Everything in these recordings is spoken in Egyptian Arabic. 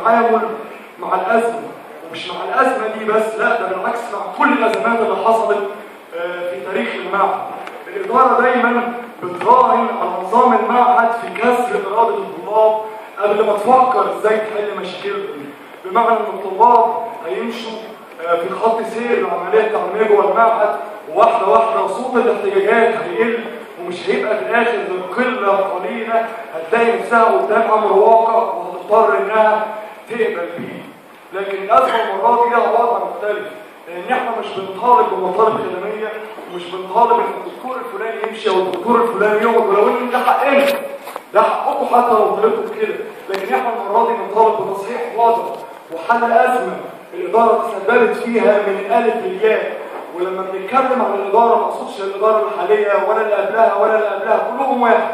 التعامل مع الازمه ومش مع الازمه دي بس لا ده بالعكس مع كل الازمات اللي حصلت آه، في تاريخ المعهد الاداره دايما بتراهن على نظام المعهد في كسر اراده الطلاب قبل ما تفكر ازاي تحل مشاكلهم بمعنى ان الطلاب هيمشوا آه، في خط سير العمليه التعليميه جوه المعهد وواحده واحده صوت الاحتجاجات هيقل ومش هيبقى في الاخر غير قله قليله هتلاقي نفسها قدام امر واقع وهتضطر انها تقبل بيه لكن الازمه المره دي لها وضع مختلف لان احنا مش بنطالب بمطالب خدميه ومش بنطالب ان الدكتور الفلاني يمشي او الدكتور الفلاني يقعد ولو ان ده حقنا ده حقكم حتى لو طلبتوا كده لكن احنا المره دي بنطالب بتصحيح وضع وحل ازمه الاداره تسببت فيها من الالف للياء ولما بنتكلم عن الاداره ما اقصدش الاداره الحاليه ولا اللي قبلها ولا اللي قبلها كلهم واحد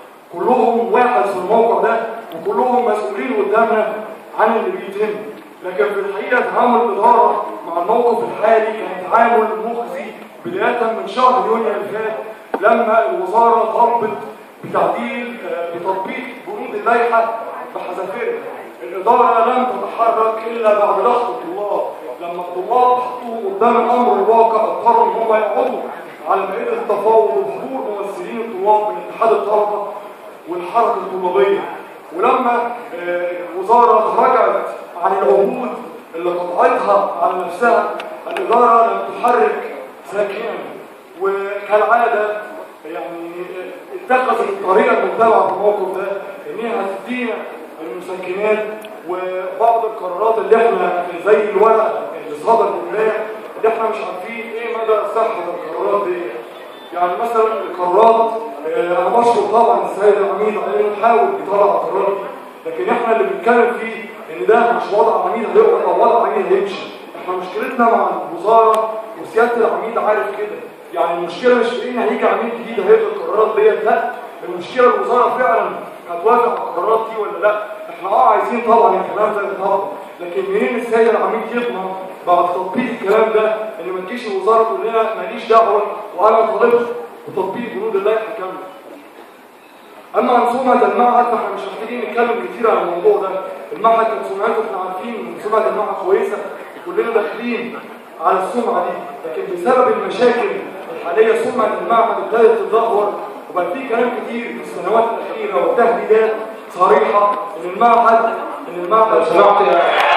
كلهم واحد في الموقع ده وكلهم مسؤولين قدامنا عن اللي بيتم لكن في الحقيقه تعامل الاداره مع الموقف الحالي كان تعامل مخزي بدايه من شهر يونيو اللي فات لما الوزاره طلبت بتعديل آه، بتطبيق بنود اللائحه بحذافيرها الاداره لم تتحرك الا بعد ضغط الطلاب لما الطلاب حطوه قدام الامر الواقع اضطروا ان هم يقعدوا على مائده التفاوض وحضور ممثلين الطلاب من اتحاد الطلبه والحركه الطلابيه ولما آه، الوزاره تراجعت عن العهود اللي قطعتها على نفسها الاداره لم تحرك ساكنا وكالعاده يعني اتخذت الطريقه المتبعه في الموقف ده ان هي هتدينا المسكنات وبعض القرارات اللي احنا زي الورق اللي صدر امبارح اللي احنا مش عارفين ايه مدى صحه القرارات دي يعني مثلا القرارات آه، انا بشكر طبعا السيد العميد على انه حاول يطلع القرارات دي لكن احنا اللي بنتكلم فيه ان ده مش وضع عميد هيقعد او وضع عميد هيمشي احنا مشكلتنا مع الوزاره وسياده العميد عارف كده يعني المشكله مش في ان هيجي عميد جديد هيلغي القرارات ديت لا المشكله الوزاره فعلا هتوافق على القرارات دي ولا لا احنا اه عايزين طبعا الكلام ده يتطبق لكن منين السيد العميد يضمن بعد تطبيق الكلام ده ان ما تجيش الوزاره تقول لنا ماليش دعوه وانا طالبت بتطبيق بنود اللائحه كامله اما عن سمعه المعهد فاحنا مش محتاجين نتكلم كتير عن الموضوع ده المعهد كانت سمعته احنا عارفين ان سمعه المعهد كويسه وكلنا داخلين على السمعه دي لكن بسبب المشاكل الحاليه سمعه المعهد ابتدت تتدهور وبقى في كلام كتير في السنوات الاخيره وتهديدات صريحه ان المعهد ان المعهد لو سمحت يا